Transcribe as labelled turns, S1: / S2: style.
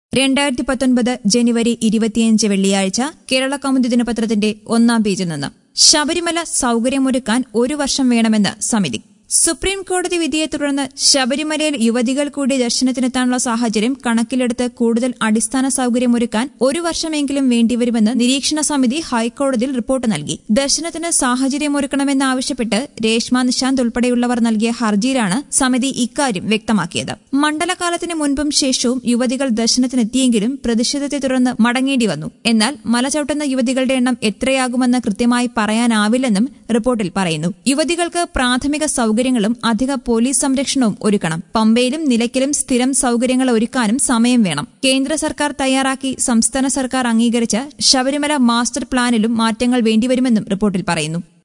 S1: രണ്ടായിരത്തി പത്തൊൻപത് ജനുവരി ഇരുപത്തിയഞ്ച് വെള്ളിയാഴ്ച കേരള കൗമുദി ദിനപത്രത്തിന്റെ ഒന്നാം പേജിൽ നിന്ന് ശബരിമല സൌകര്യമൊരുക്കാൻ ഒരു വർഷം വേണമെന്ന് സമിതി സുപ്രീം കോടതി വിധിയെ തുടർന്ന് ശബരിമലയിൽ യുവതികൾ കൂടി ദർശനത്തിനെത്താനുള്ള സാഹചര്യം കണക്കിലെടുത്ത് കൂടുതൽ അടിസ്ഥാന സൌകര്യമൊരുക്കാൻ ഒരു വർഷമെങ്കിലും വേണ്ടിവരുമെന്ന് നിരീക്ഷണ സമിതി ഹൈക്കോടതിയിൽ റിപ്പോർട്ട് നൽകി ദർശനത്തിന് സാഹചര്യമൊരുക്കണമെന്നാവശ്യപ്പെട്ട് രേഷ്മ നിശാന്ത് ഉൾപ്പെടെയുള്ളവർ നൽകിയ ഹർജിയിലാണ് സമിതി ഇക്കാര്യം വ്യക്തമാക്കിയത് മണ്ഡലകാലത്തിന് മുൻപും ശേഷവും യുവതികൾ ദർശനത്തിനെത്തിയെങ്കിലും പ്രതിഷേധത്തെ തുടർന്ന് മടങ്ങേണ്ടി വന്നു എന്നാൽ മല ചവിട്ടുന്ന യുവതികളുടെ എണ്ണം എത്രയാകുമെന്ന് കൃത്യമായി പറയാനാവില്ലെന്നും റിപ്പോർട്ടിൽ പറയുന്നു യുവതികൾക്ക് പ്രാഥമിക സൌകര്യങ്ങളും അധിക പോലീസ് സംരക്ഷണവും ഒരുക്കണം പമ്പയിലും നിലയ്ക്കലും സ്ഥിരം സൌകര്യങ്ങൾ ഒരുക്കാനും സമയം വേണം കേന്ദ്ര സർക്കാർ തയ്യാറാക്കി സംസ്ഥാന സർക്കാർ അംഗീകരിച്ച ശബരിമല മാസ്റ്റർ പ്ലാനിലും മാറ്റങ്ങൾ വേണ്ടിവരുമെന്നും റിപ്പോർട്ടിൽ പറയുന്നു